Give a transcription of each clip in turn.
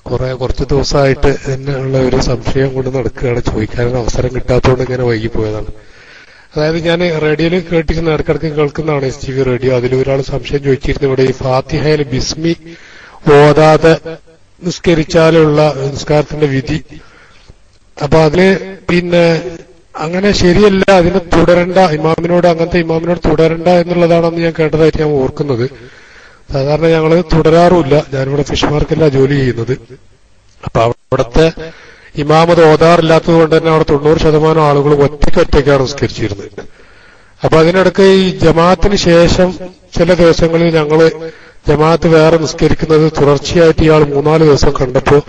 കുറെ കുറച്ച് ദിവസമായിട്ട് എന്നുള്ള ഒരു സംശയം കൊണ്ട് നടക്കുകയാണ് ചോദിക്കാനൊരു അവസരം കിട്ടാത്തതുകൊണ്ട് ഇങ്ങനെ വൈകി പോയതാണ് അതായത് ഞാൻ റേഡിയോയിൽ കേട്ടിരുന്ന ഇടക്കിടക്ക് കേൾക്കുന്നതാണ് എസ് ടി വി റേഡിയോ അതിൽ ഒരാൾ സംശയം ചോദിച്ചിരുന്നു ഇവിടെ ഈ ഫാത്തിഹയിൽ ബിസ്മി ഓതാതെ നിസ്കരിച്ചാലുള്ള നിസ്കാരത്തിന്റെ വിധി അപ്പൊ അതില് പിന്നെ അങ്ങനെ ശരിയല്ല അതിന് തുടരണ്ട ഇമാമിനോട് അങ്ങനത്തെ ഇമാമിനോട് തുടരണ്ട എന്നുള്ളതാണെന്ന് ഞാൻ കേട്ടതായിട്ട് ഞാൻ ഓർക്കുന്നത് സാധാരണ ഞങ്ങൾ തുടരാറുമില്ല ഞാനിവിടെ ഫിഷ് മാർക്കല്ല ജോലി ചെയ്യുന്നത് അപ്പൊ അവിടുത്തെ ഇമാമത് ഓതാറില്ലാത്തത് കൊണ്ട് തന്നെ അവിടെ തൊണ്ണൂറ് ശതമാനം ആളുകൾ ഒറ്റയ്ക്ക് ഒറ്റയ്ക്കാണ് നിസ്കരിച്ചിരുന്നത് അപ്പൊ അതിനിടയ്ക്ക് ഈ ജമാഅത്തിന് ശേഷം ചില ദിവസങ്ങളിൽ ഞങ്ങള് ജമാഅത്ത് വേറെ നിസ്കരിക്കുന്നത് തുടർച്ചയായിട്ട് ഇയാൾ മൂന്നാല് ദിവസം കണ്ടപ്പോ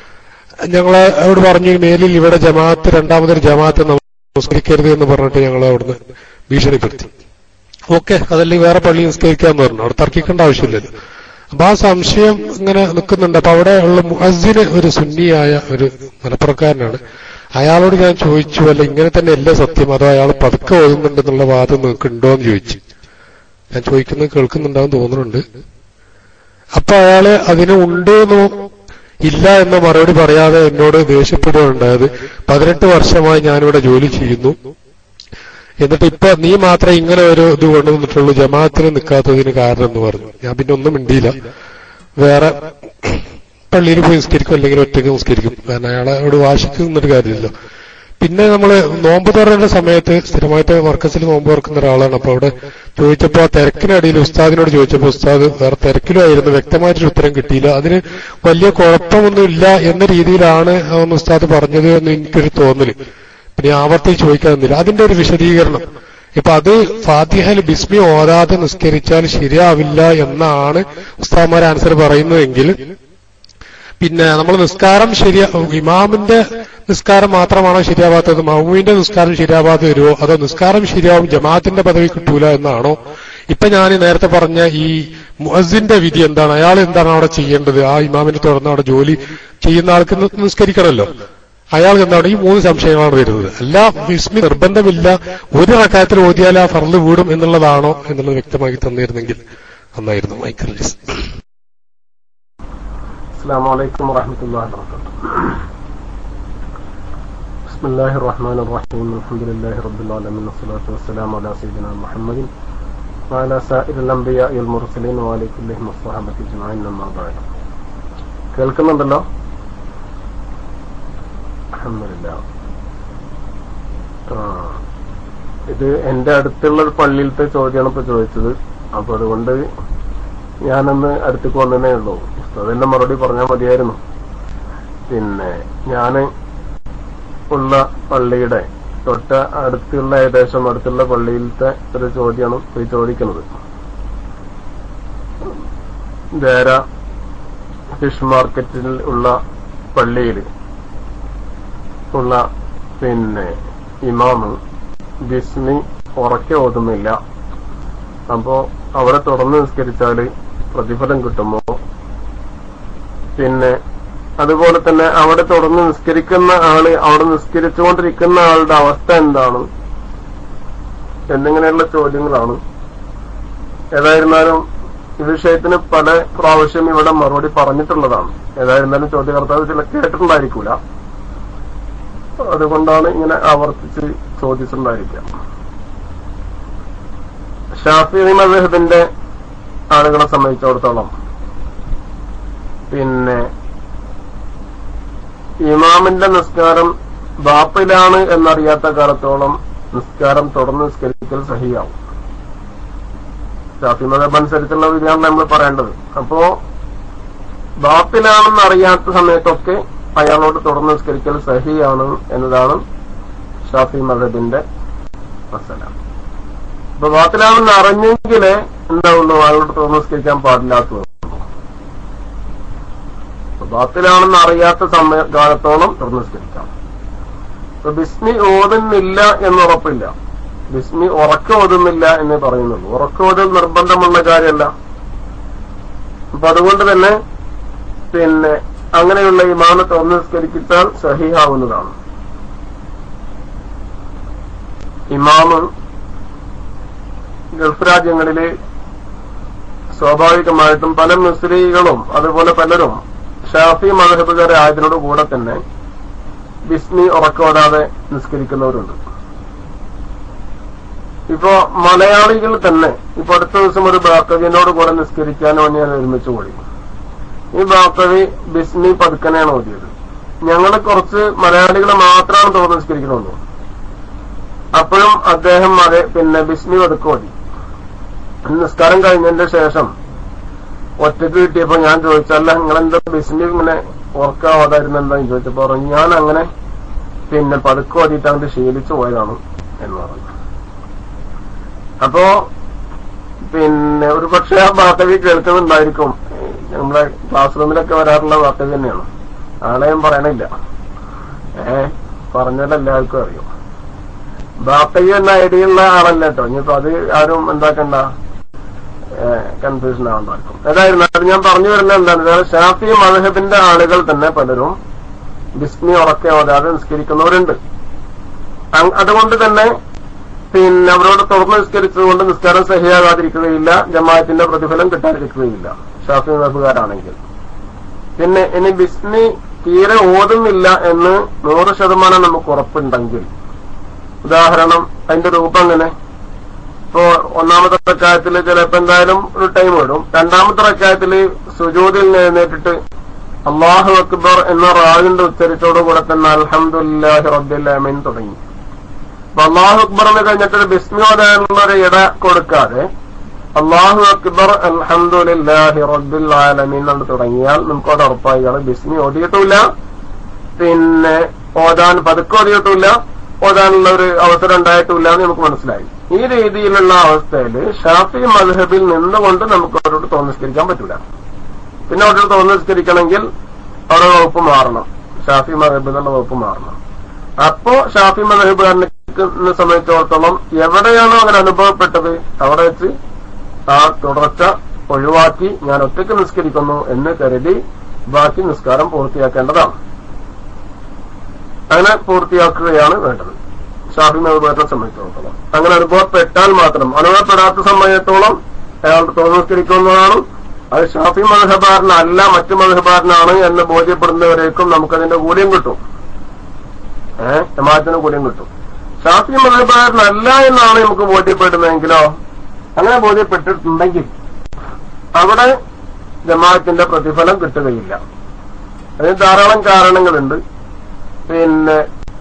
ഞങ്ങളെ അവിടെ പറഞ്ഞു മേലിൽ ഇവിടെ ജമാഅത്ത് രണ്ടാമതൊരു ജമാഅത്ത് നമസ്കരിക്കരുത് എന്ന് പറഞ്ഞിട്ട് ഞങ്ങൾ അവിടുന്ന് ഭീഷണിപ്പെടുത്തി ഓക്കെ അതല്ലെങ്കിൽ വേറെ പള്ളി നിസ്കരിക്കാന്ന് പറഞ്ഞു അവിടെ തർക്കിക്കേണ്ട ആവശ്യമില്ലല്ലോ അപ്പൊ ആ സംശയം ഇങ്ങനെ നിൽക്കുന്നുണ്ട് അപ്പൊ അവിടെ ഉള്ള മുഹസിന് ഒരു സുന്നിയായ ഒരു മലപ്പുറക്കാരനാണ് അയാളോട് ഞാൻ ചോദിച്ചു അല്ല ഇങ്ങനെ തന്നെ അല്ലേ സത്യം അതോ അയാൾ പതുക്കെ ഓതുന്നുണ്ടെന്നുള്ള വാദം നിങ്ങൾക്ക് ഉണ്ടോ എന്ന് ചോദിച്ചു ഞാൻ ചോദിക്കുന്നത് കേൾക്കുന്നുണ്ടാവും തോന്നുന്നുണ്ട് അപ്പൊ അയാള് അതിന് ഉണ്ടെന്നോ ഇല്ല എന്ന മറുപടി പറയാതെ എന്നോട് ദേഷ്യപ്പെടുകയുണ്ടായത് പതിനെട്ട് വർഷമായി ഞാനിവിടെ ജോലി ചെയ്യുന്നു എന്നിട്ട് ഇപ്പൊ നീ മാത്രമേ ഇങ്ങനെ ഒരു ഇത് കൊണ്ടുവന്നിട്ടുള്ളൂ ജമാഅത്തിന് നിൽക്കാത്തതിന് കാരണം എന്ന് പറഞ്ഞു ഞാൻ പിന്നെ ഒന്നും മിണ്ടിയില്ല വേറെ പള്ളിയിൽ പോയി നിസ്കരിക്കും അല്ലെങ്കിൽ ഒറ്റയ്ക്ക് നിസ്കരിക്കും കാരണം അയാളോട് വാശിക്ക് നിന്നൊരു കാര്യമില്ലല്ലോ പിന്നെ നമ്മള് നോമ്പ് തുറന്ന സമയത്ത് സ്ഥിരമായിട്ട് മർക്കസിൽ നോമ്പ് തുറക്കുന്ന ഒരാളാണ് അപ്പൊ അവിടെ ചോദിച്ചപ്പോ ആ തിരക്കിനടിയിൽ ഉസ്താദിനോട് ചോദിച്ചപ്പോ ഉസ്താദ് വേറെ തിരക്കിലുമായിരുന്നു വ്യക്തമായിട്ടൊരു ഉത്തരം കിട്ടിയില്ല അതിന് വലിയ കുഴപ്പമൊന്നുമില്ല എന്ന രീതിയിലാണ് അന്ന് ഉസ്താദ് പറഞ്ഞത് എന്ന് എനിക്കൊരു തോന്നല് പിന്നെ ആവർത്തിച്ച് ചോദിക്കാനില്ല അതിന്റെ ഒരു വിശദീകരണം ഇപ്പൊ അത് ഫാത്തിഹൽ ബിസ്മി ഓതാതെ നിസ്കരിച്ചാൽ ശരിയാവില്ല എന്നാണ് ഉസ്താദ്മാർ ആൻസർ പറയുന്നതെങ്കിൽ പിന്നെ നമ്മൾ നിസ്കാരം ശരിയാ ഇമാമിന്റെ നിസ്കാരം മാത്രമാണോ ശരിയാവാത്തത് മൗമിന്റെ നിസ്കാരം ശരിയാവാതെ വരുമോ അതോ നിസ്കാരം ശരിയാവും ജമാഅത്തിന്റെ പദവി കിട്ടൂല എന്നാണോ ഇപ്പൊ ഞാൻ നേരത്തെ പറഞ്ഞ ഈ മുഅസിന്റെ വിധി എന്താണ് അയാൾ എന്താണ് അവിടെ ചെയ്യേണ്ടത് ആ ഇമാമിനെ തുടർന്ന് അവിടെ ജോലി ചെയ്യുന്ന ആൾക്ക് നി- നിസ്കരിക്കണമല്ലോ അയാൾക്ക് എന്താണ് ഈ മൂന്ന് സംശയങ്ങളാണ് വരുന്നത് അല്ല വിസ്മി നിർബന്ധമില്ല ഒരു റക്കായത്തിൽ ഓതിയാൽ ആ ഫർള് വീടും എന്നുള്ളതാണോ എന്നുള്ളത് വ്യക്തമാക്കി തന്നിരുന്നെങ്കിൽ നന്നായിരുന്നു മൈക്കൽ ലിസ് السلام عليكم ورحمة الله وبركاته بسم الله الرحمن الرحيم الحمد لله رب العالمين والصلاة والسلام على سيدنا محمد وعلى سائر الأنبياء والمرسلين وعلى كلهم الصحابة أجمعين أما بعد കേൾക്കുന്നുണ്ടല്ലോ അൽഹംദുലില്ലാ ആ ഇത് എന്റെ അടുത്തുള്ള ഒരു പള്ളിയിലത്തെ ചോദ്യമാണ് ഇപ്പൊ ചോദിച്ചത് അപ്പൊ അതുകൊണ്ട് ഞാനന്ന് അടുത്തേക്ക് വന്നതേ ഉള്ളൂ അതെന്നെ മറുപടി പറഞ്ഞാൽ മതിയായിരുന്നു പിന്നെ ഞാന് ഉള്ള പള്ളിയുടെ തൊട്ട അടുത്തുള്ള ഏകദേശം അടുത്തുള്ള പള്ളിയിലത്തെ ഒരു ചോദ്യമാണ് പോയി ചോദിക്കുന്നത് ദേര ഫിഷ് മാർക്കറ്റിൽ ഉള്ള പള്ളിയിൽ ഉള്ള പിന്നെ ഇമാമ് ബിസ്മി ഉറക്കെ ഓതുന്നില്ല അപ്പോ അവിടെ തുറന്ന് നിസ്കരിച്ചാല് പ്രതിഫലം കിട്ടുമോ പിന്നെ അതുപോലെ തന്നെ അവിടെ തുറന്ന് നിസ്കരിക്കുന്ന ആള് അവിടെ നിസ്കരിച്ചുകൊണ്ടിരിക്കുന്ന ആളുടെ അവസ്ഥ എന്താണ് എന്നിങ്ങനെയുള്ള ചോദ്യങ്ങളാണ് ഏതായിരുന്നാലും ഈ വിഷയത്തിന് പല പ്രാവശ്യം ഇവിടെ മറുപടി പറഞ്ഞിട്ടുള്ളതാണ് ഏതായിരുന്നാലും ചോദ്യകർത്താവ് ചില കേട്ടിട്ടുണ്ടായിരിക്കൂല അതുകൊണ്ടാണ് ഇങ്ങനെ ആവർത്തിച്ച് ചോദിച്ചിട്ടുണ്ടായിരിക്കുക ഷാഫി മദഹബിന്റെ ആളുകളെ സംബന്ധിച്ചിടത്തോളം പിന്നെ ഇമാമിന്റെ നിസ്കാരം ബാപ്പിലാണ് എന്നറിയാത്ത കാലത്തോളം നിസ്കാരം തുടർന്ന് നിസ്കരിക്കൽ സഹിയാവും ഷാഫി മദബ് അനുസരിച്ചുള്ള വിധിയാണ് നമ്മൾ പറയേണ്ടത് അപ്പോ ബാപ്പിലാണെന്ന് അറിയാത്ത സമയത്തൊക്കെ അയാളോട് തുടർന്ന് നിസ്കരിക്കൽ സഹിയാണ് എന്നതാണ് ഷാഫി മദബിന്റെ മസല ഇപ്പൊ ബാത്തിലാണെന്ന് അറിഞ്ഞെങ്കിലേ എന്താവുള്ളൂ അയാളോട് തുറന്ന് നിസ്കരിക്കാൻ പാടില്ലാത്തത് ബാത്തിലാണെന്ന് അറിയാത്ത സമയ കാലത്തോളം തുറന്ന് നിസ്കരിക്കാം ഇപ്പൊ ബിസ്മി ഓതുന്നില്ല എന്നുറപ്പില്ല ബിസ്മി ഉറക്ക ഓതുന്നില്ല എന്നേ പറയുന്നുള്ളൂ ഉറക്ക ഓതൽ നിർബന്ധമുള്ള കാര്യമല്ല അപ്പൊ അതുകൊണ്ട് തന്നെ പിന്നെ അങ്ങനെയുള്ള ഇമാമ തുറന്ന് നിസ്കരിച്ചാൽ സഹിയാവുന്നതാണ് ഇമാമ് ഗൾഫ് രാജ്യങ്ങളില് സ്വാഭാവികമായിട്ടും പല മുസ്ലിങ്ങളും അതുപോലെ പലരും ഷാഫി മധബുകാരെ ആയതിനോട് കൂടെ തന്നെ ബിസ്മി ഉറക്കോടാതെ നിസ്കരിക്കുന്നവരുണ്ട് ഇപ്പോ മലയാളികൾ തന്നെ ഇപ്പൊ അടുത്ത ദിവസം ഒരു ബാക്കവിനോട് കൂടെ നിസ്കരിക്കാൻ വേണ്ടി ഞാൻ ഒരുമിച്ച് കൂടി ഈ ബാക്കവി ബിസ്മി പതുക്കനെയാണ് ഓതിയത് ഞങ്ങൾ കുറച്ച് മലയാളികൾ മാത്രമാണ് തോന്നുന്നു നിസ്കരിക്കണമെന്ന് അപ്പോഴും അദ്ദേഹം അതെ പിന്നെ ബിസ്മി പതുക്കെ ഓതി നിസ്കാരം കഴിഞ്ഞതിന്റെ ശേഷം ഒറ്റക്ക് കിട്ടിയപ്പോ ഞാൻ ചോദിച്ചല്ല നിങ്ങളെന്താ ബിസ്മി ഇങ്ങനെ ഓർക്കാവാതായിരുന്നു എന്താന്ന് ചോദിച്ചപ്പോ പറഞ്ഞു ഞാൻ അങ്ങനെ പിന്നെ പതുക്കെ ഓതിയിട്ട് അങ്ങോട്ട് ശീലിച്ചു പോയതാണ് എന്ന് പറഞ്ഞു അപ്പോ പിന്നെ ഒരു പക്ഷേ ആ ബാത്തവി കേൾക്കുന്നുണ്ടായിരിക്കും നമ്മളെ ക്ലാസ് റൂമിലൊക്കെ വരാറുള്ള ബാത്തവി തന്നെയാണ് ആളെ ഞാൻ പറയണില്ല ഏ പറഞ്ഞാൽ എല്ലാവർക്കും അറിയും ബാത്തവി എന്ന ഐഡിയ ഉള്ള ആളല്ല കേട്ടോ ഇനിയിപ്പോ അത് ആരും എന്താക്കണ്ട കൺഫ്യൂഷൻ ആവുന്നതായിരിക്കും ഏതായിരുന്നാലും ഞാൻ പറഞ്ഞു വരുന്നത് എന്താണ് ഷാഫി മധഹബിന്റെ ആളുകൾ തന്നെ പലരും ബിസ്മി ഉറക്കെ ഓതാതെ നിസ്കരിക്കുന്നവരുണ്ട് അങ് അതുകൊണ്ട് തന്നെ പിന്നെ അവരോട് തുറന്ന് നിസ്കരിച്ചതുകൊണ്ട് നിസ്കാരം സഹിയാകാതിരിക്കുകയില്ല ജമാഅത്തിന്റെ പ്രതിഫലം കിട്ടാതിരിക്കുകയില്ല ഷാഫി മധബുകാരാണെങ്കിൽ പിന്നെ ഇനി ബിസ്മി തീരെ ഓതുന്നില്ല എന്ന് നൂറ് ശതമാനം നമുക്ക് ഉറപ്പുണ്ടെങ്കിൽ ഉദാഹരണം അതിന്റെ രൂപം എങ്ങനെ ഇപ്പോ ഒന്നാമത്തെ റക്കായത്തില് ചിലപ്പോ എന്തായാലും ഒരു ടൈം ഇടും രണ്ടാമത്തെ റക്കായത്തില് സുജൂതിൽ എഴുന്നേറ്റിട്ട് അള്ളാഹു അക്ബർ എന്ന റാവിന്റെ ഉച്ചരിച്ചോടുകൂടെ തന്നെ അൽഹംദുലില്ലാഹി റബ്ബില്ലാമീൻ തുടങ്ങി അപ്പൊ അള്ളാഹു അക്ബർ എന്ന് കഴിഞ്ഞിട്ട് ബിസ്മി ഓതാനുള്ള ഒരു ഇട കൊടുക്കാതെ അള്ളാഹു അക്ബർ അൽഹംദുലില്ലാഹി റബ്ബിൽ ആലമീൻ എന്ന് തുടങ്ങിയാൽ നമുക്ക് അവിടെ ഉറപ്പായി ഇയാള് ബിസ്മി ഓതിയിട്ടില്ല പിന്നെ ഓതാൻ പതുക്കെ ഓതിയിട്ടില്ല ഓതാനുള്ള ഒരു അവസരം ഉണ്ടായിട്ടില്ല എന്ന് നമുക്ക് മനസ്സിലായി ഈ രീതിയിലുള്ള അവസ്ഥയിൽ ഷാഫി മദ്ഹബിൽ നിന്നുകൊണ്ട് നമുക്ക് അവരോട് തോന്നിസ്കരിക്കാൻ പറ്റൂല പിന്നെ അവരോട് തോന്നിസ്കരിക്കണമെങ്കിൽ അവരുടെ വകുപ്പ് മാറണം ഷാഫി മദ്ഹബിൽ നിന്നുള്ള വകുപ്പ് മാറണം അപ്പോ ഷാഫി മദ്ഹബുകാരനെ സംബന്ധിച്ചിടത്തോളം എവിടെയാണോ അങ്ങനെ അനുഭവപ്പെട്ടത് അവിടെ വെച്ച് ആ തുടർച്ച ഒഴിവാക്കി ഞാൻ ഒറ്റയ്ക്ക് നിസ്കരിക്കുന്നു എന്ന് കരുതി ബാക്കി നിസ്കാരം പൂർത്തിയാക്കേണ്ടതാണ് അങ്ങനെ പൂർത്തിയാക്കുകയാണ് വേണ്ടത് ഷാഫി മഹബൂബിനെ സംബന്ധിച്ചിടത്തോളം അങ്ങനെ അനുഭവപ്പെട്ടാൽ മാത്രം അനുഭവപ്പെടാത്ത സമയത്തോളം അയാൾ തോന്നിസ്കരിക്കുന്നതാണ് അത് ഷാഫി മഹബാറിനല്ല മറ്റു മഹബാറിനാണ് എന്ന് ബോധ്യപ്പെടുന്നവരേക്കും നമുക്കതിന്റെ കൂലിയും കിട്ടും ഏഹ് ജമാഅത്തിന് കൂലിയും കിട്ടും ഷാഫി മഹബാറിനല്ല എന്നാണ് നമുക്ക് ബോധ്യപ്പെടുന്നതെങ്കിലോ അങ്ങനെ ബോധ്യപ്പെട്ടിട്ടുണ്ടെങ്കിൽ അവിടെ ജമാഅത്തിന്റെ പ്രതിഫലം കിട്ടുകയില്ല അതിന് ധാരാളം കാരണങ്ങളുണ്ട് പിന്നെ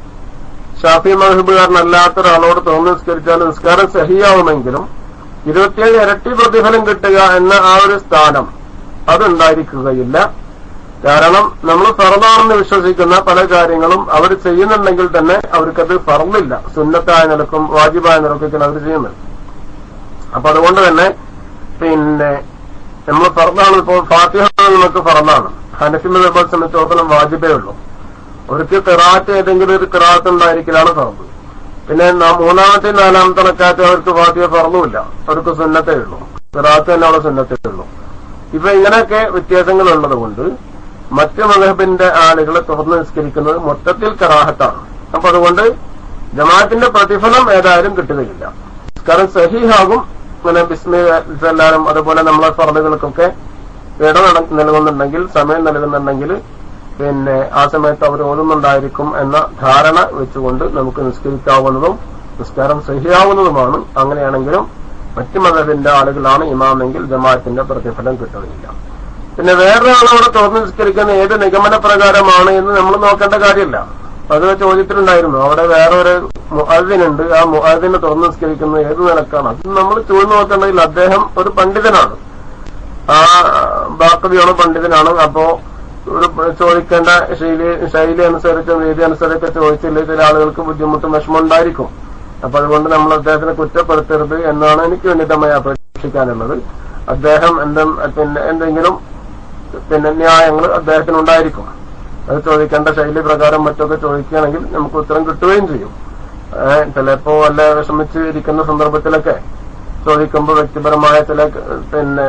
ഷാഫി മഹബുകാരനല്ലാത്ത ഒരാളോട് തോന്നി നിസ്കരിച്ചാൽ നിസ്കാരം സഹിയാവുമെങ്കിലും ഇരുപത്തിയേഴ് ഇരട്ടി പ്രതിഫലം കിട്ടുക എന്ന ആ ഒരു സ്ഥാനം അതുണ്ടായിരിക്കുകയില്ല കാരണം നമ്മൾ ഫറലാണെന്ന് വിശ്വസിക്കുന്ന പല കാര്യങ്ങളും അവർ ചെയ്യുന്നുണ്ടെങ്കിൽ തന്നെ അവർക്കത് ഫറലില്ല സുന്നത്തായ നിലക്കും വാജിബായ നിലക്കൊക്കെയാണ് അവർ ചെയ്യുന്നത് അപ്പൊ അതുകൊണ്ട് തന്നെ പിന്നെ നമ്മൾ ഫറലാണ് ഇപ്പോൾ ഫാത്തിഹ നമുക്ക് ഫറലാണ് ഹനഫി മതബെ സംബന്ധിച്ചിടത്തോളം വാജിബേ ഉള്ളൂ അവർക്ക് കിറാത്ത് ഏതെങ്കിലും ഒരു കിറാത്ത് ഉണ്ടായിരിക്കലാണ് ഫറദ് പിന്നെ ന- മൂന്നാമത്തെ നാലാമത്തെ റക്കാത്ത് അവർക്ക് ഫാത്തിഹ ഫറന്നുമില്ല അവർക്ക് സുന്നത്തേ ഉള്ളൂ കിറാത്ത് തന്നെ അവിടെ സുന്നത്തേ ഉള്ളൂ ഇപ്പൊ ഇങ്ങനെയൊക്കെ വ്യത്യാസങ്ങൾ ഉള്ളത് കൊണ്ട് മറ്റ് മതഹബിന്റെ ആളുകളെ തുറന്ന് നിസ്കരിക്കുന്നത് മൊത്തത്തിൽ കറാഹത്താണ് അപ്പൊ അതുകൊണ്ട് ജമാഅത്തിന്റെ പ്രതിഫലം ഏതായാലും കിട്ടുകയില്ല കാരണം സഹീഹാകും ഇങ്ങനെ ബിസ്മി ചെല്ലാനും അതുപോലെ നമ്മളെ ഫറലുകൾക്കൊക്കെ ഇട നട- നൽകുന്നുണ്ടെങ്കിൽ സമയം നൽകുന്നുണ്ടെങ്കിൽ പിന്നെ ആ സമയത്ത് അവർ ഓതുന്നുണ്ടായിരിക്കും എന്ന ധാരണ വെച്ചുകൊണ്ട് നമുക്ക് നിസ്കരിക്കാവുന്നതും നിസ്കാരം സഹിയാവുന്നതുമാണ് അങ്ങനെയാണെങ്കിലും മറ്റു മതത്തിന്റെ ആളുകളാണ് ഇമാമെങ്കിൽ ജമാഅത്തിന്റെ പ്രതിഫലം കിട്ടുകയില്ല പിന്നെ വേറൊരാളോട് തുറന്ന് നിസ്കരിക്കുന്ന ഏത് നിഗമന പ്രകാരമാണ് എന്ന് നമ്മൾ നോക്കേണ്ട കാര്യമില്ല അത് ചോദ്യത്തിലുണ്ടായിരുന്നു അവിടെ വേറെ ഒരു മുഅദ്ദിനുണ്ട് ആ മുഅദ്ദിനെ തുറന്ന് നിസ്കരിക്കുന്നത് ഏത് നിലക്കാണ് അത് നമ്മൾ ചോദിച്ചു നോക്കേണ്ടതിൽ അദ്ദേഹം ഒരു പണ്ഡിതനാണ് ആ ബാക്കവിയാണ് പണ്ഡിതനാണ് അപ്പോ ഒരു ചോദിക്കേണ്ട ശൈലി ശൈലി അനുസരിച്ചും രീതി അനുസരിച്ചൊക്കെ ചോദിച്ചില്ല ചില ആളുകൾക്ക് ബുദ്ധിമുട്ടും വിഷമം ഉണ്ടായിരിക്കും അപ്പൊ അതുകൊണ്ട് നമ്മൾ അദ്ദേഹത്തിനെ കുറ്റപ്പെടുത്തരുത് എന്നാണ് എനിക്ക് വിനിതമായി അപേക്ഷിക്കാനുള്ളത് അദ്ദേഹം എന്തും പിന്നെ എന്തെങ്കിലും പിന്നെ ന്യായങ്ങൾ അദ്ദേഹത്തിനുണ്ടായിരിക്കും അത് ചോദിക്കേണ്ട ശൈലി പ്രകാരം മറ്റൊക്കെ ചോദിക്കുകയാണെങ്കിൽ നമുക്ക് ഉത്തരം കിട്ടുകയും ചെയ്യും ഏഹ് ചിലപ്പോ വല്ല വിഷമിച്ച് ഇരിക്കുന്ന സന്ദർഭത്തിലൊക്കെ ചോദിക്കുമ്പോൾ വ്യക്തിപരമായ ചില പിന്നെ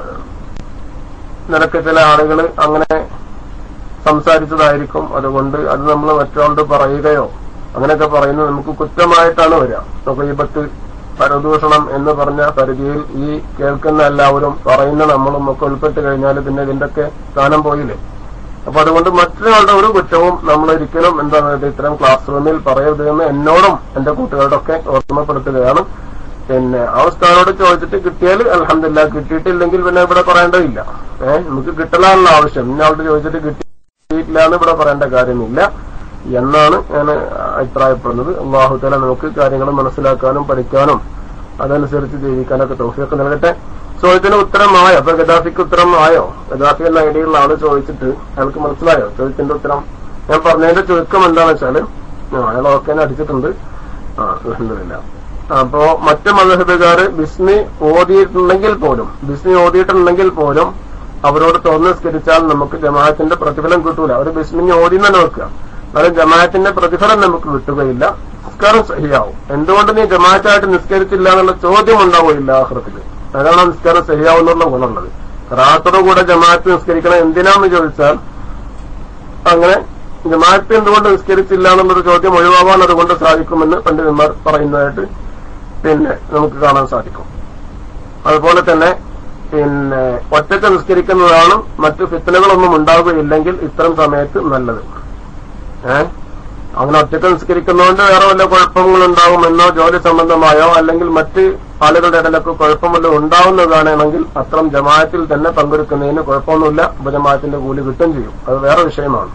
നിനക്ക് ചില ആളുകൾ അങ്ങനെ സംസാരിച്ചതായിരിക്കും അതുകൊണ്ട് അത് നമ്മൾ മറ്റൊരാളോട് പറയുകയോ അങ്ങനെയൊക്കെ പറയുന്നത് നമുക്ക് കുറ്റമായിട്ടാണ് വരിക തൊകൈബത്ത് പരദൂഷണം എന്ന് പറഞ്ഞ പരിധിയിൽ ഈ കേൾക്കുന്ന എല്ലാവരും പറയുന്ന നമ്മളും ഒക്കെ ഉൾപ്പെട്ട് കഴിഞ്ഞാൽ പിന്നെ ഇതിന്റെയൊക്കെ സ്ഥാനം പോയില്ലേ അപ്പൊ അതുകൊണ്ട് മറ്റൊരാളുടെ ഒരു കുറ്റവും നമ്മൾ ഒരിക്കലും എന്താണ് ഇത് ഇത്തരം ക്ലാസ് റൂമിൽ പറയരുത് എന്ന് എന്നോടും എന്റെ കൂട്ടുകാരോടൊക്കെ ഓർമ്മപ്പെടുത്തുകയാണ് പിന്നെ ആ ഉസ്താദിനോട് ചോദിച്ചിട്ട് കിട്ടിയാൽ അലഹമില്ല കിട്ടിയിട്ടില്ലെങ്കിൽ പിന്നെ ഇവിടെ പറയേണ്ടതില്ല ഏഹ് നമുക്ക് കിട്ടലാണല്ലോ ആവശ്യം ഇന്നയാളോട് ചോദിച്ചിട്ട് കിട്ടിയിട്ടില്ല എന്ന് ഇവിടെ പറയേണ്ട കാര്യമില്ല എന്നാണ് ഞാൻ അഭിപ്രായപ്പെടുന്നത് അള്ളാഹുത്തല നമുക്ക് കാര്യങ്ങൾ മനസ്സിലാക്കാനും പഠിക്കാനും അതനുസരിച്ച് ജീവിക്കാനൊക്കെ തൗഫീഖ് നൽകട്ടെ ചോദ്യത്തിന് ഉത്തരമായോ അപ്പൊ ഗദാഫിക്ക് ഉത്തരം ആയോ ഗദാഫി എന്ന ഐഡിയുള്ള ആള് ചോദിച്ചിട്ട് അയാൾക്ക് മനസ്സിലായോ ചോദ്യത്തിന്റെ ഉത്തരം ഞാൻ പറഞ്ഞതിന്റെ ചുരുക്കം എന്താണെന്ന് വെച്ചാല് ആ, അയാൾ ഓക്കെ അടിച്ചിട്ടുണ്ട് ആ അലഹമില്ല അപ്പോ മറ്റ് മതഹബുകാര് ബിസ്മി ഓതിയിട്ടുണ്ടെങ്കിൽ പോലും ബിസ്മി ഓതിയിട്ടുണ്ടെങ്കിൽ പോലും അവരോട് തുറന്ന് നിസ്കരിച്ചാൽ നമുക്ക് ജമാഅത്തിന്റെ പ്രതിഫലം കിട്ടൂല അവർ ബിസ്മിനി ഓതി തന്നെ വെക്കുക എന്നാലും ജമാഅത്തിന്റെ പ്രതിഫലം നമുക്ക് കിട്ടുകയില്ല നിസ്കാരം സഹിയാവും എന്തുകൊണ്ട് നീ ജമാഅത്തായിട്ട് നിസ്കരിച്ചില്ല എന്നുള്ള ചോദ്യം ഉണ്ടാവില്ല ആഹ്റത്തില് അതാണ് ആ നിസ്കാരം സഹിയാവുന്നുള്ള ഗുണമുള്ളത് റാത്തോടു കൂടെ ജമാഅത്ത് നിസ്കരിക്കണം എന്തിനാന്ന് ചോദിച്ചാൽ അങ്ങനെ ജമാഅത്ത് എന്തുകൊണ്ട് നിസ്കരിച്ചില്ല എന്നുള്ളൊരു ചോദ്യം ഒഴിവാവാൻ അതുകൊണ്ട് സാധിക്കുമെന്ന് പണ്ഡിതന്മാർ പറയുന്നതായിട്ട് പിന്നെ നമുക്ക് കാണാൻ സാധിക്കും അതുപോലെ തന്നെ പിന്നെ ഒറ്റക്ക് നിസ്കരിക്കുന്നതാണ് മറ്റു ഫിത്തനകളൊന്നും ഉണ്ടാവുകയില്ലെങ്കിൽ ഇത്തരം സമയത്ത് നല്ലത് ഏഹ് അങ്ങനെ ഒറ്റക്ക് നിസ്കരിക്കുന്നതുകൊണ്ട് വേറെ വല്ല കുഴപ്പങ്ങളുണ്ടാകുമെന്നോ ജോലി സംബന്ധമായോ അല്ലെങ്കിൽ മറ്റ് ആളുകളുടെ ഇടയിലൊക്കെ കുഴപ്പമല്ലോ ഉണ്ടാവുന്നതാണെങ്കിൽ അത്തരം ജമാഅത്തിൽ തന്നെ പങ്കെടുക്കുന്നതിന് കുഴപ്പമൊന്നുമില്ല ഉപജമാഅത്തിന്റെ കൂലി കിട്ടും ചെയ്യും അത് വേറെ വിഷയമാണ്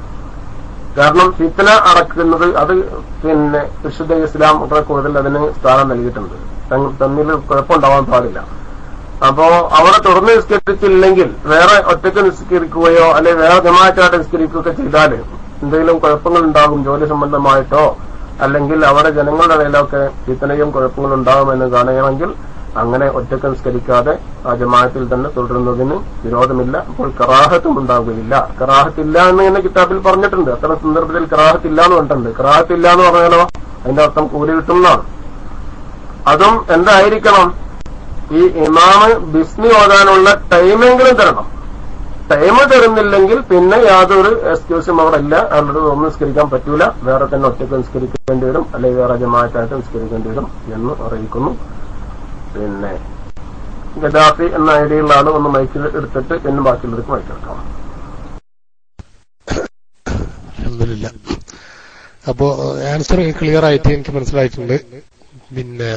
കാരണം ഫിത്തന അടക്കുന്നത് അത് പിന്നെ വിശുദ്ധ ഇസ്ലാം ഒക്കെ കൂടുതൽ അതിന് സ്ഥാനം നൽകിയിട്ടുണ്ട് തങ്ങ- തമ്മിൽ കുഴപ്പമുണ്ടാവാൻ പാടില്ല അപ്പോ അവിടെ തുറന്ന് നിസ്കരിച്ചില്ലെങ്കിൽ വേറെ ഒറ്റക്ക് നിസ്കരിക്കുകയോ അല്ലെങ്കിൽ വേറെ ജമാഅത്തായിട്ട് നിസ്കരിക്കുകയൊക്കെ ചെയ്താൽ എന്തെങ്കിലും കുഴപ്പങ്ങൾ ഉണ്ടാകും ജോലി സംബന്ധമായിട്ടോ അല്ലെങ്കിൽ അവിടെ ജനങ്ങളുടെ ഇടയിലൊക്കെ ഫിത്തനയും കുഴപ്പങ്ങളും ഉണ്ടാകുമെന്ന് കാണുകയാണെങ്കിൽ അങ്ങനെ ഒറ്റക്ക് നിസ്കരിക്കാതെ ആ ജമാഅത്തിൽ തന്നെ തുടരുന്നതിന് വിരോധമില്ല അപ്പോൾ കറാഹത്തും ഉണ്ടാവുകയില്ല കറാഹത്തില്ല എന്ന് തന്നെ കിതാബിൽ പറഞ്ഞിട്ടുണ്ട് അത്തരം സന്ദർഭത്തിൽ കറാഹത്തില്ല എന്ന് പറഞ്ഞിട്ടുണ്ട് കറാഹത്തില്ല എന്ന് പറഞ്ഞാലോ അതിന്റെ അർത്ഥം കൂലി കിട്ടുന്നതാണ് അതും എന്തായിരിക്കണം ഈ ഇമാമ് ബിസ്മി ഓതാനുള്ള ടൈമെങ്കിലും തരണം ടൈം തരുന്നില്ലെങ്കിൽ പിന്നെ യാതൊരു എക്സ്ക്യൂസും അവിടെ ഇല്ല അവരുടെ ഒന്നും നിസ്കരിക്കാൻ പറ്റൂല വേറെ തന്നെ ഒറ്റയ്ക്ക് നിസ്കരിക്കേണ്ടി വരും അല്ലെങ്കിൽ വേറെ ജമാഅത്തായിട്ട് നിസ്കരിക്കേണ്ടി വരും എന്ന് അറിയിക്കുന്നു പിന്നെ ഗദാഫി എന്ന ഐഡിയുള്ള ആള് ഒന്ന് മൈക്കിൽ എടുത്തിട്ട് പിന്നെ ബാക്കിയുള്ളവർക്ക് മൈക്കെടുക്കാം അൽഹംദുലില്ലാ അപ്പോ ആൻസർ ക്ലിയർ ആയിട്ട് എനിക്ക് മനസ്സിലായിട്ടുണ്ട് പിന്നെ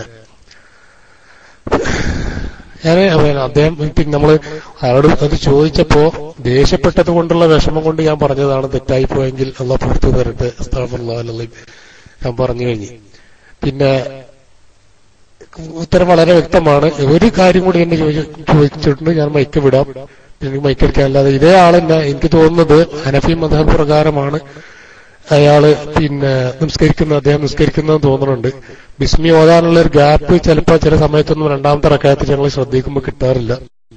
ഞാൻ അദ്ദേഹം പിന്നെ നമ്മള് അയാളോട് അത് ചോദിച്ചപ്പോ ദേഷ്യപ്പെട്ടത് കൊണ്ടുള്ള വിഷമം കൊണ്ട് ഞാൻ പറഞ്ഞതാണ് തെറ്റായി പോയെങ്കിൽ അള്ള പുറത്തു തരട്ടെ അസ്തഗ്ഫിറുല്ലാഹ് ഞാൻ പറഞ്ഞു കഴിഞ്ഞു പിന്നെ ഉത്തരം വളരെ വ്യക്തമാണ് ഒരു കാര്യം കൂടി എന്നെ ചോദിച്ച- ചോദിച്ചിട്ടുണ്ട് ഞാൻ മൈക്ക് വിടാം എനിക്ക് മൈക്ക് എടുക്കാൻ അല്ലാതെ ഇതേ ആളെന്നെ എനിക്ക് തോന്നുന്നത് ഹനഫി മതം പ്രകാരമാണ് അയാള് പിന്നെ നിസ്കരിക്കുന്ന അദ്ദേഹം നിസ്കരിക്കുന്നതെന്ന് തോന്നുന്നുണ്ട് ബിസ്മി ഓതാനുള്ള ഒരു ഗ്യാപ്പ് ചിലപ്പോ ചില സമയത്തൊന്നും രണ്ടാമത്തെ റക്കായത്ത് ഞങ്ങൾ ശ്രദ്ധിക്കുമ്പോൾ കിട്ടാറില്ല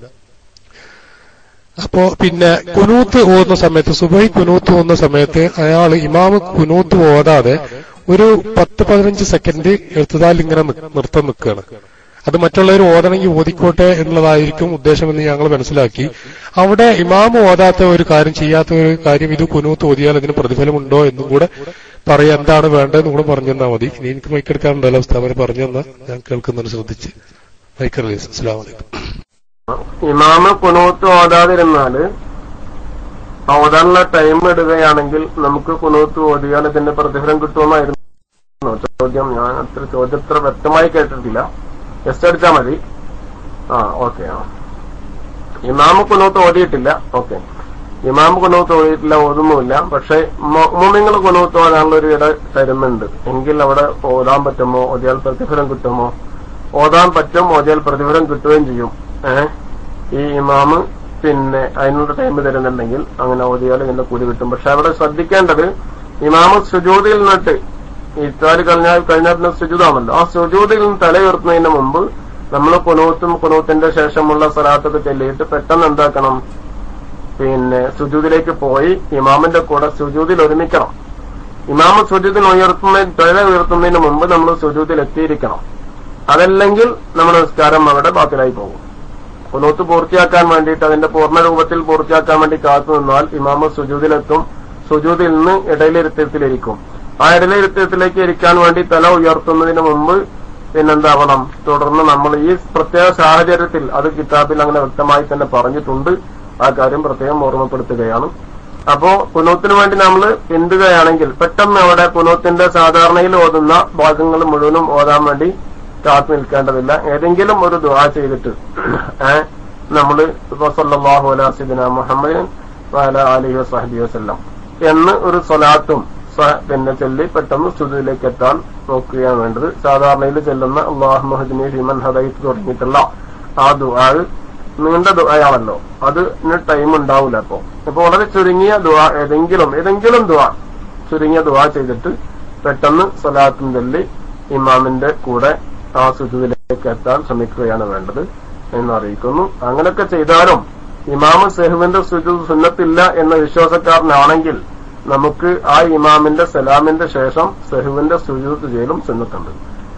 അപ്പോ പിന്നെ കുനൂത്ത് ഓതുന്ന സമയത്ത് സുബൈ കുനൂത്ത് ഓതുന്ന സമയത്ത് അയാൾ ഇമാമ് കുനൂത്ത് ഓതാതെ ഒരു പത്ത് പതിനഞ്ച് സെക്കൻഡ് എഴുത്തുതാൽ ഇങ്ങനെ നി- നിർത്തം നിൽക്കുകയാണ് അത് മറ്റുള്ളവർ ഓതണമെങ്കിൽ ഓതിക്കോട്ടെ എന്നുള്ളതായിരിക്കും ഉദ്ദേശമെന്ന് ഞങ്ങൾ മനസ്സിലാക്കി അവിടെ ഇമാമ് ഓതാത്ത ഒരു കാര്യം ചെയ്യാത്ത ഒരു കാര്യം ഇത് കുനൂത്ത് ഓതിയാൽ അതിന് പ്രതിഫലമുണ്ടോ എന്നും കൂടെ പറയാം എന്താണ് വേണ്ടതെന്നും കൂടെ പറഞ്ഞു തന്നാൽ മതി ഇനി എനിക്ക് മൈക്കെടുക്കാറുണ്ടല്ലോ സ്ഥാപനം പറഞ്ഞു തന്നാൽ ഞാൻ കേൾക്കുന്നതിന് ശ്രദ്ധിച്ച് മൈക്ക് റിലീസ് അസ്സാം വലൈക്കും ഇമാമ് കുനൂത്ത് ഓതാതിരുന്നാല് ഓതാനുള്ള ടൈം ഇടുകയാണെങ്കിൽ നമുക്ക് കുനൂത്ത് ഓതിയാൽ ഇതിന്റെ പ്രതിഫലം കിട്ടുമെന്നായിരുന്നു ചോദ്യം ഞാൻ അത്ര ചോദ്യം അത്ര വ്യക്തമായി കേട്ടിട്ടില്ല ജസ്റ്റ് അടിച്ചാ മതി ആ ഓക്കെ ആ ഇമാമ് കുനൂത്ത് ഓതിയിട്ടില്ല ഓക്കെ ഇമാമ് കുനൂത്ത് ഓതിയിട്ടില്ല ഓതുന്നുമില്ല പക്ഷെ മുമ്മിങ്ങൾ കുനൂത്ത് ഓതാനുള്ള ഒരു ഇട തരുന്നുണ്ട് എങ്കിൽ അവിടെ ഓതാൻ പറ്റുമോ ഓതിയാൽ പ്രതിഫലം കിട്ടുമോ ഓതാൻ പറ്റും ഓതിയാൽ പ്രതിഫലം കിട്ടുകയും ചെയ്യും ഏഹ് ഈ ഇമാമ് പിന്നെ അതിനുള്ള ടൈം തരുന്നുണ്ടെങ്കിൽ അങ്ങനെ ഓതിയാൽ ഇതിന്റെ കൂലി കിട്ടും പക്ഷെ അവിടെ ശ്രദ്ധിക്കേണ്ടത് ഇമാമ് സുജൂതിൽ നിന്നിട്ട് ഇത്താല് കഴിഞ്ഞാൽ കഴിഞ്ഞാൽ പിന്നെ സുജൂതാണല്ലോ ആ സുജൂതിൽ നിന്ന് തലയുയർത്തുന്നതിന് മുമ്പ് നമ്മൾ കുനൂത്തും കുനൂത്തിന്റെ ശേഷമുള്ള സ്ഥലത്തൊക്കെ ചെല്ലിയിട്ട് പെട്ടെന്ന് എന്താക്കണം പിന്നെ സുജൂതിലേക്ക് പോയി ഇമാമിന്റെ കൂടെ സുജൂതിൽ ഒരുമിക്കണം ഇമാമ സുജൂതിൽ ഉയർത്തുന്ന തല ഉയർത്തുന്നതിന് മുമ്പ് നമ്മൾ സുജൂതിൽ എത്തിയിരിക്കണം അതല്ലെങ്കിൽ നമ്മുടെ നിസ്കാരം അവിടെ ബാത്തിലായി പോകും കുനൂത്ത് പൂർത്തിയാക്കാൻ വേണ്ടിയിട്ട് അതിന്റെ പൂർണ്ണ രൂപത്തിൽ പൂർത്തിയാക്കാൻ വേണ്ടി കാത്തു നിന്നാൽ ഇമാമ സുജൂതിലെത്തും സുജൂതിൽ നിന്ന് ഇടയിലിരുത്തത്തിലിരിക്കും ആ ഇടയിലിരുത്തത്തിലേക്ക് ഇരിക്കാൻ വേണ്ടി തല ഉയർത്തുന്നതിന് മുമ്പ് പിന്നെന്താവണം തുടർന്ന് നമ്മൾ ഈ പ്രത്യേക സാഹചര്യത്തിൽ അത് കിതാബിൽ അങ്ങനെ വ്യക്തമായി തന്നെ പറഞ്ഞിട്ടുണ്ട് ആ കാര്യം പ്രത്യേകം ഓർമ്മപ്പെടുത്തുകയാണ് അപ്പോ കുനൂത്തിന് വേണ്ടി നമ്മൾ എന്തുകയാണെങ്കിൽ പെട്ടെന്ന് അവിടെ കുനൂത്തിന്റെ സാധാരണയിൽ ഓതുന്ന ഭാഗങ്ങൾ മുഴുവനും ഓതാൻ വേണ്ടി കാത്തു നിൽക്കേണ്ടതില്ല ഏതെങ്കിലും ഒരു ദുആ ചെയ്തിട്ട് ഏഹ് നമ്മള് ഇപ്പൊ സല്ലല്ലാഹു അലാ സയ്യിദിന മുഹമ്മദിൻ വഅല ആലിഹി വസഹബി വസല്ലം എന്ന് ഒരു സ്വലാത്തും സ- പിന്നെ ചൊല്ലി പെട്ടെന്ന് സ്തുതിയിലേക്ക് എത്താൻ നോക്കുകയാണ് വേണ്ടത് സാധാരണയിൽ ചെല്ലുന്ന അള്ളാഹു മഹദിനി ഹിമൻ ഹദൈത്ത് തുടങ്ങിയിട്ടുള്ള ആ ദുആ നീണ്ട ദുആയാണല്ലോ അതിന് ടൈം ഉണ്ടാവില്ല അപ്പോ അപ്പൊ വളരെ ചുരുങ്ങിയ ദുആ ഏതെങ്കിലും ഏതെങ്കിലും ദുആ ചുരുങ്ങിയ ദുആ ചെയ്തിട്ട് പെട്ടെന്ന് സ്വലാത്തും ചൊല്ലി ഇമാമിന്റെ കൂടെ ആ സുജുദിലേക്ക് എത്താൻ ശ്രമിക്കുകയാണ് വേണ്ടത് എന്ന് അറിയിക്കുന്നു അങ്ങനെയൊക്കെ ചെയ്താലും ഇമാമ് സെഹുവിന്റെ സുജൂദ് സുന്നത്തില്ല എന്ന വിശ്വാസക്കാരനാണെങ്കിൽ നമുക്ക് ആ ഇമാമിന്റെ സലാമിന്റെ ശേഷം സെഹുവിന്റെ സുജൂദ് ചെയ്യലും സുന്നത്തുണ്ട്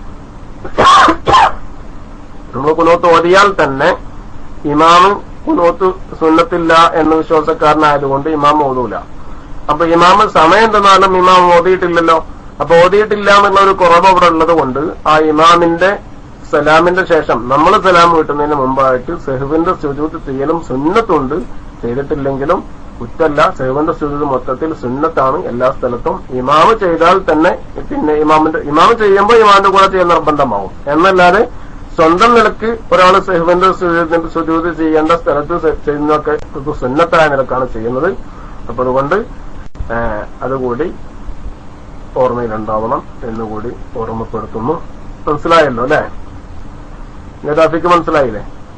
നമ്മൾ കുനോത്ത് ഓതിയാൽ തന്നെ ഇമാമ് കുനോത്ത് സുന്നത്തില്ല എന്ന വിശ്വാസക്കാരനായതുകൊണ്ട് ഇമാം ഓതൂല അപ്പൊ ഇമാമ് സമയം തന്നാലും ഇമാം ഓതിയിട്ടില്ലല്ലോ അപ്പൊ ഓതിയിട്ടില്ല എന്നുള്ള ഒരു കുറവ് അവിടെ ഉള്ളത് കൊണ്ട് ആ ഇമാമിന്റെ സലാമിന്റെ ശേഷം നമ്മൾ സലാം കിട്ടുന്നതിന് മുമ്പായിട്ട് സെഹുവിന്റെ സുജൂത്ത് ചെയ്യലും സുന്നത്തുണ്ട് ചെയ്തിട്ടില്ലെങ്കിലും കുറ്റല്ല സെഹുവിന്റെ സുജൂത്ത് മൊത്തത്തിൽ സുന്നത്താണ് എല്ലാ സ്ഥലത്തും ഇമാമ് ചെയ്താൽ തന്നെ പിന്നെ ഇമാമിന്റെ ഇമാമ് ചെയ്യുമ്പോൾ ഇമാമിന്റെ കൂടെ ചെയ്യാൻ നിർബന്ധമാവും എന്നല്ലാതെ സ്വന്തം നിലക്ക് ഒരാൾ സെഹുവിന്റെ സുജൂത്ത് സുജൂത്ത് ചെയ്യേണ്ട സ്ഥലത്ത് സെ- ചെയ്യുന്നതൊക്കെ ഇത് സുന്നത്തായ നിലക്കാണ് ചെയ്യുന്നത് അപ്പൊ അതുകൊണ്ട് ഏഹ്, അതുകൂടി ഓർമ്മയിലുണ്ടാവണം എന്നുകൂടി ഓർമ്മപ്പെടുത്തുന്നു മനസ്സിലായല്ലോ അല്ലെ ഗദാഫിക്ക് മനസ്സിലായില്ലേ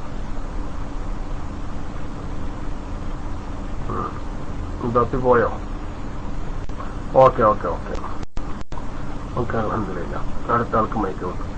ഉം. ഗദാഫി പോയോ ഓക്കെ ഓക്കെ ഓക്കെ ഓക്കെ അലഹമില്ല അടുത്ത ആൾക്ക് മൈക്ക് കൊടുക്കും